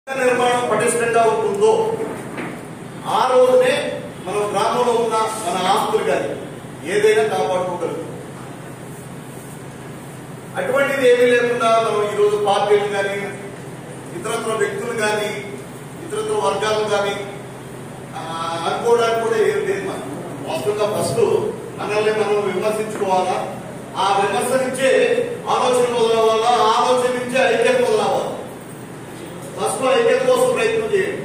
నిర్మాణం పటిష్టంగా ఉంటుందో ఆ రోజునే మనం గ్రామంలో ఉన్న మన ఆస్తులు కానీ ఏదైనా కాపాడుకోగలుగుతాం అటువంటిది ఏమీ లేకుండా మనం ఈరోజు పార్టీలు కానీ ఇతరత్ర వ్యక్తులు కానీ ఇతరత్ర వర్గాలు కానీ ఆ, అనుకోవడానికి కూడా ఏం లేదు మనం వాస్తవంగా ఫస్ట్ మనల్ని మనం విమర్శించుకోవాలా ఆ విమర్శ నుంచే ఆలోచన మొదలవ్వాలా ఆ ఆలోచన నుంచే ఐక్యత మొదలవ్వాలి ఫస్ట్ ఐక్యత కోసం ప్రయత్నం చేయండి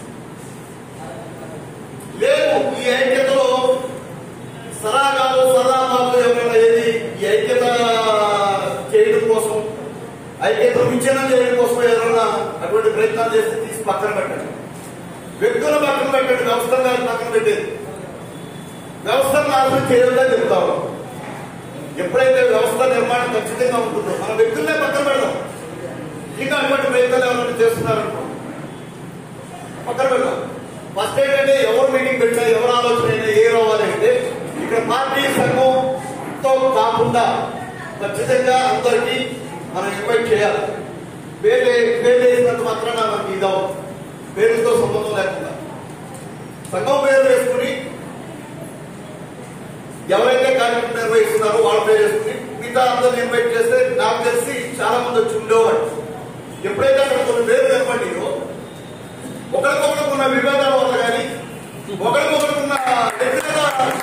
లేదు ఈ ఐక్యతలో సరాగాలు సరాబాలు ఎవరైనా ఏది ఈ ఐక్యత చేయడం కోసం ఐక్యత విచ్ఛిన్నం చేయడం కోసం ఎవరైనా అటువంటి ప్రయత్నాలు చేస్తే తీసి పక్కన పెట్టండి వ్యక్తుల పక్కన పెట్టండి వ్యవస్థను పక్కన పెట్టేది వ్యవస్థను నాశనం చేయొద్దని చెప్తాము ఎప్పుడైతే వ్యవస్థ నిర్మాణం ఖచ్చితంగా ఉంటుందో మన వ్యక్తులనే పక్కన పెడదాం ఇంకా అటువంటి ప్రయత్నాలు ఎవరైనా చేస్తున్నారనుకో పక్కన పెడదాం ఫస్ట్ ఏంటంటే ఎవరు మీటింగ్ పెట్టినా ఎవరు ఆలోచన అయినా ఏ రావాలి అంటే ఇక్కడ పార్టీ సంఘంతో కాకుండా ఖచ్చితంగా అందరికీ మనం ఇన్వైట్ చేయాలి పేరు పేరు వేసినంత మాత్రాన మనకి ఇదవు పేరుతో సంబంధం లేకుండా సంఘం పేరు వేసుకుని ఎవరైతే కార్యక్రమం నిర్వహిస్తున్నారో వాళ్ళ పేరు వేసుకుని మిగతా అందరిని ఇన్వైట్ చేస్తే నాకు తెలిసి చాలా మంది వచ్చి ఉండేవాడు ఎప్పుడైతే అక్కడ కొన్ని పేరు కనపడియో ఒకరికొకరికున్న విభేదాల వల్ల కానీ ఒకరికొకరికున్న వ్యక్తిగత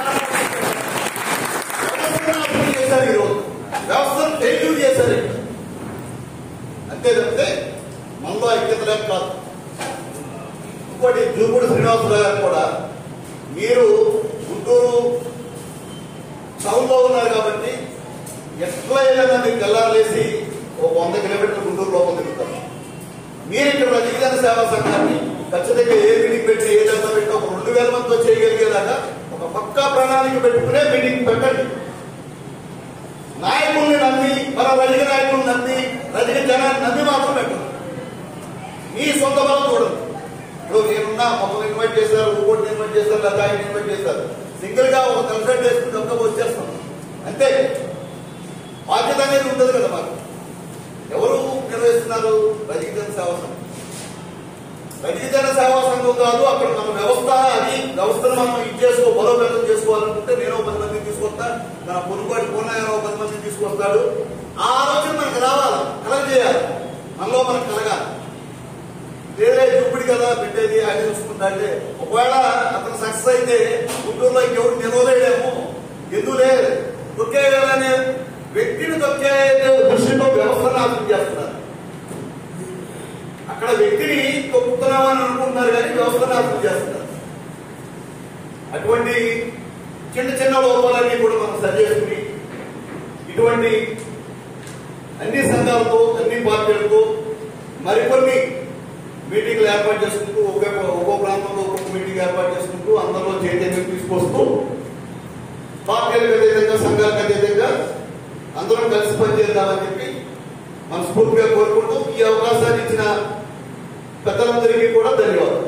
వ్యవస్థను అభివృద్ధి చేశారు ఈరోజు వ్యవస్థను ఫెయిల్యూర్ చేశారు ఇక్కడ. అంతే తప్పితే మనలో ఐక్యత లేక కాదు ఇంకోటి జూపూడి శ్రీనివాసరావు గారు కూడా మీరు గుంటూరు టౌన్లో ఉన్నారు కాబట్టి ఎట్లయినా మీకు తెల్లారలేసి ఒక వంద కిలోమీటర్ల గుంటూరు లోపల తిరుగుతారు మీరు ఇక్కడ రజీకరణ సేవా సంఘాన్ని ఖచ్చితంగా ఏ మీటింగ్ పెట్టి ఏ దశ పెట్టి ఒక రెండు వేల మందితో చేయగలిగేదాకా ఒక పక్కా ప్రణాళిక పెట్టుకునే మీటింగ్ పెట్టండి నాయకుల్ని నమ్మి మన రజక నాయకుల్ని నమ్మి రజక జనాన్ని నమ్మి మాత్రం పెట్టండి మీ సొంత బలం చూడండి ఇప్పుడు నేనున్నా మమ్మల్ని ఇన్వైట్ చేశారు ఇంకోటి ఇన్వైట్ చేశారు లేదా ఆయన ఇన్వైట్ చేశారు సింగిల్ గా ఒక కన్సల్ట్ చేసుకుని తప్ప వచ్చేస్తాం అంతే బాధ్యత అనేది ఉండదు కదా మాకు ఎవరు నిర్వహిస్తున్నారు రజీకరణ సేవా సంఘం రజీకరణ సేవా సంఘం కాదు అక్కడ మన వ్యవస్థ అది వ్యవస్థను మనం ఇది చేసుకో బలోపేతం చేసుకోవాలనుకుంటే నేను ఒక పది మందిని తీసుకొస్తా మన పొరుగుబాటి పూర్ణాయన ఒక పది మందిని తీసుకొస్తాడు ఆ ఆలోచన మనకు రావాలి కలగ చేయాలి మనలో మనకు కలగాలి వేరే చూపిడి కదా పెట్టేది ఆయన చూసుకుంటాడే ఒకవేళ అతను సక్సెస్ అయితే గుంటూరులో ఇంకెవరు నిలవలేడేమో ఎందులే తొక్కేయాలనే వ్యక్తిని తొక్కే దృష్టితో వ్యవస్థ నాశనం చేస్తున్నారు అక్కడ వ్యక్తిని తొక్కుతున్నామని అనుకుంటున్నారు కానీ వ్యవస్థ నాశనం చేస్తున్నారు అటువంటి చిన్న చిన్న లోపాలన్నీ కూడా మనం సరి చేసుకుని ఇటువంటి అన్ని సంఘాలతో అన్ని పార్టీలతో మరికొన్ని మీటింగ్లు ఏర్పాటు చేసుకుంటూ ఒకే ఒక్కో ప్రాంతంలో ఒక్కొక్క మీటింగ్ ఏర్పాటు చేసుకుంటూ అందరిలో చైతన్యం తీసుకొస్తూ పార్టీలకు అతీతంగా సంఘాలకు అతీతంగా అందరం కలిసి పనిచేద్దామని చెప్పి మనస్ఫూర్తిగా కోరుకుంటూ ఈ అవకాశాన్ని ఇచ్చిన పెద్దలందరికీ కూడా ధన్యవాదాలు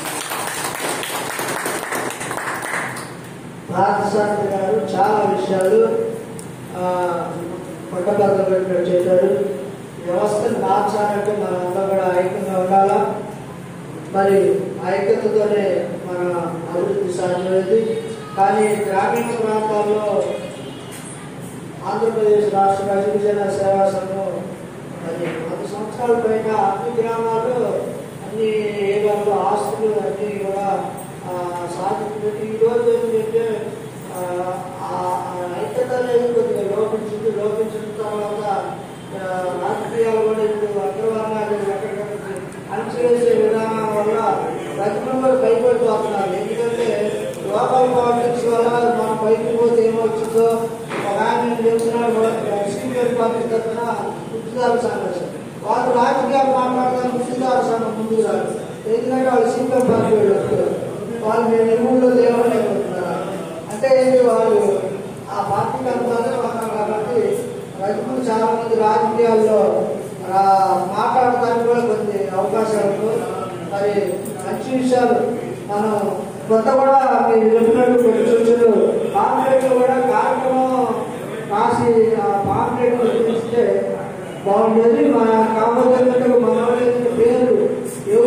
పార్థసారథి గారు చాలా విషయాలు పట్టభద్ర పెట్టినట్టు చెప్పారు వ్యవస్థను మార్చాలంటే మనంతా కూడా ఐక్యంగా ఉండాలా మరి ఐక్యతతోనే మన అభివృద్ధి సాధ్యమైంది కానీ గ్రామీణ ప్రాంతాల్లో ఆంధ్రప్రదేశ్ రాష్ట్ర గిరిజన సేవా సంఘం మరి వంద సంవత్సరాల పైన అన్ని గ్రామాలు అన్ని ఏరియాలో ఆస్తులు అన్ని కూడా ఆ, సాధించినట్టు ఈ రోజు ఏంటంటే ఆ, ఆ ఆ ఐక్యత అనేది కొద్దిగా లోపించింది లోపించిన తర్వాత ఆ, రాజకీయాలు కూడా ఇప్పుడు అగ్రవర్ణాలు ఎక్కడికక్కడ అణచివేసే విధానం వల్ల ప్రతిభలు కూడా భయపడిపోతున్నారు ఎందుకంటే లోకల్ పాలిటిక్స్ వల్ల మనం బయటకు పోతే ఏమవుతుందో ఒక ఆయన చెప్తున్నాడు సీనియర్ పార్టీ తరఫున గుర్తుదారు సంఘర్షణ వాళ్ళు రాజకీయాలు మాట్లాడతాను గుర్తుదారు సంఘం ముందు రాదు ఎందుకంటే వాళ్ళు సీనియర్ పార్టీ వాళ్ళు వస్తారు. వాళ్ళు మేము నిర్మూలలో దేవాలని అనుకుంటున్నారు అంటే ఏంటి వాళ్ళు ఆ పార్టీకి అనుకున్నదే ఉన్నారు కాబట్టి రైతులు చాలా మంది రాజకీయాల్లో ఆ, మాట్లాడడానికి కూడా కొన్ని అవకాశాలు ఉన్నాయి. మరి మంచి విషయాలు మనం కొత్త కూడా మీరు చెప్పినట్టు కొన్ని సూచనలు పాంప్లెట్ కూడా కార్యక్రమం రాసి ఆ పాంప్లెట్ ఇస్తే బాగుండేది మన కాకపోతే మన పేరు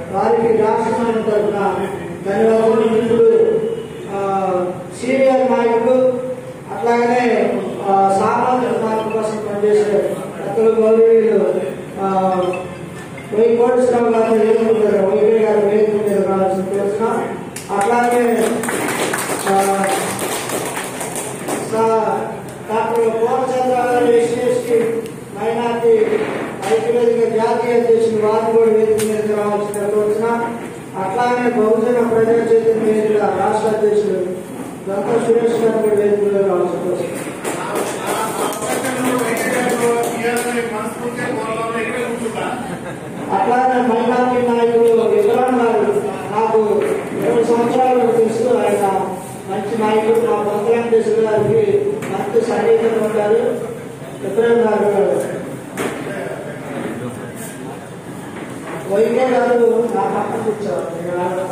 వారికి రాష్ట్రం తరఫున ధన్యవాదాలు ఇప్పుడు ఆ, సీనియర్ నాయకుడు అట్లాగనే ఆ, సామాజిక మార్గం కోసం పనిచేసే పెద్దలు గౌరవీయులు ఆ, వై కోటేశ్వరరావు గారు వేదిక మీద వైద్య గారు వేదిక మీద రావాల్సిన కోరుతున్నా అట్లాగే ఆ, సా- డాక్టర్ పూర్ణచంద్ర గారు ఎస్సీ మైనార్టీ ఐక్యవేదిక జాతీయ అధ్యక్షులు వారిని కూడా వేదిక మీద రావాల్సిన కోరుతున్నా అట్లానే బహుజన ప్రజా చైతన్య వేదిక రాష్ట్ర అధ్యక్షులు డాక్టర్ సురేష్ గారు కూడా వేదిక మీద రావాల్సిన కోరుతున్నా అట్లానే మైనార్టీ నాయకులు విక్రమ్ గారు నాకు ఇరవై సంవత్సరాలు తెలుసు ఆయన మంచి నాయకుడు మా పక్క వెంకటేశ్వర గారికి మంచి సన్నిహితంగా ఉంటారు విక్రమ్ గారు వైకే గారు నా పక్కన కూర్చోరు నేను రాను.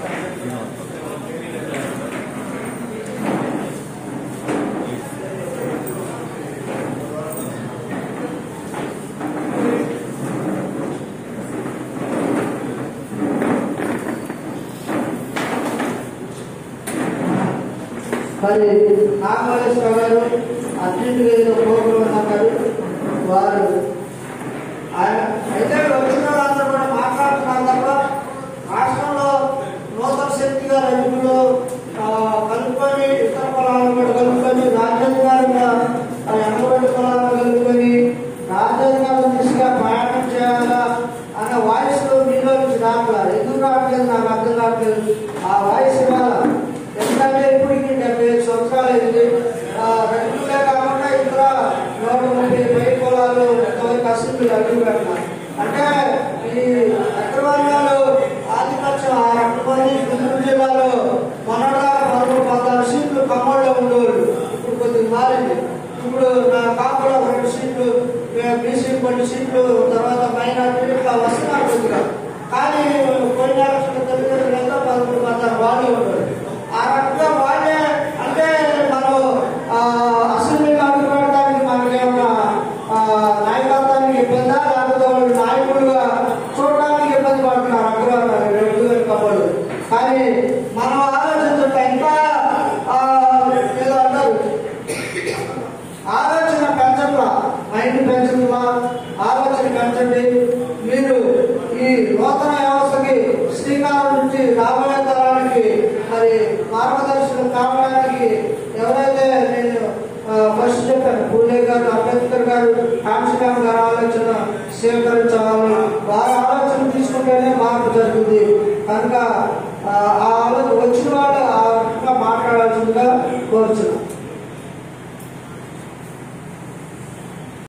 మరి నాగమల్లేశ్వర గారు అర్జెంటుగా ఏదో ప్రోగ్రాం అన్నారు వారు ఆయన- అయితే వచ్చిన వాళ్ళందరూ కూడా మాట్లాడుతున్నారు తప్ప రాష్ట్రంలో నూతన శక్తిగా రైతులు ఆ, కలుపుకొని ఇతర కులాలను కూడా కలుపుకొని రాజ్యాంగాలుగా ఎనభై కులాలను కలుపుకొని రాజ్యాంగాలను దిశగా ప్రయాణం చేయాలా అన్న వాయిస్ మీలో నుంచి రావట్లేదు ఎందుకు రావట్లేదు నాకు అర్థం కావట్లేదు ఆ వాయిస్ ఇవ్వాలా ఎందుకంటే ఇప్పటికి డెబ్బై ఐదు సంవత్సరాలు అయింది ఆ, రైతులే కాకుండా ఇతర నూట ముప్పై పై కులాలు ఎంతవరకు అసెంబ్లీ అడుగు పెట్టాలి అంటే ఈ అగ్రవర్ణాలు ఆధిపత్యం ఆ రెండు మంది గుంటూరు జిల్లాలో మొన్నగా పదమూడు పద్నాలుగు సీట్లు ఖమ్మంలో ఉండేవాళ్ళు ఇప్పుడు కొద్దిగా మారింది ఇప్పుడు నా కాపులో రెండు సీట్లు బీసీ కొన్ని సీట్లు తర్వాత మైనార్టీ ఇట్లా వస్తున్నారు కొద్దిగా కానీ పోయిన ఎలక్షన్ తెలుగుదేశంలో పదమూడు పద్నాలుగు వాళ్ళు ఉన్నారు ఆ రకంగా వాళ్ళే అంటే మనం ఆ, అసెంబ్లీలో అడుగు పెట్టడానికి మనకి ఏమన్నా ఆ, నాయకత్వానికి ఇబ్బందా లేకపోతే వాళ్ళు నాయకులుగా చూడడానికి ఇబ్బంది పడుతున్నారు అగ్రవర్ణాలు రెండు వేల కబడ్లు కానీ మనం ఆలోచించుంటే ఇంకా ఆ, ఏదో అంటారు ఆలోచన పెంచట్లా మైండ్ పెంచట్లా ఆలోచన పెంచండి మీరు ఈ నూతన వ్యవస్థకి శ్రీకారం నుంచి రాబోయే తరానికి మరి మార్గదర్శనం కావడానికి ఎవరైతే నేను ఫస్ట్ చెప్పాను పూలే గారు అంబేద్కర్ గారు కాంశీరామ్ గారు ఆలోచన స్వీకరించాలి వారి ఆలోచన తీసుకుంటేనే మార్పు జరుగుతుంది కనుక ఆ ఆ ఆలోచన వచ్చిన వాళ్ళు ఆ రకంగా మాట్లాడాల్సిందిగా కోరుచున్నాను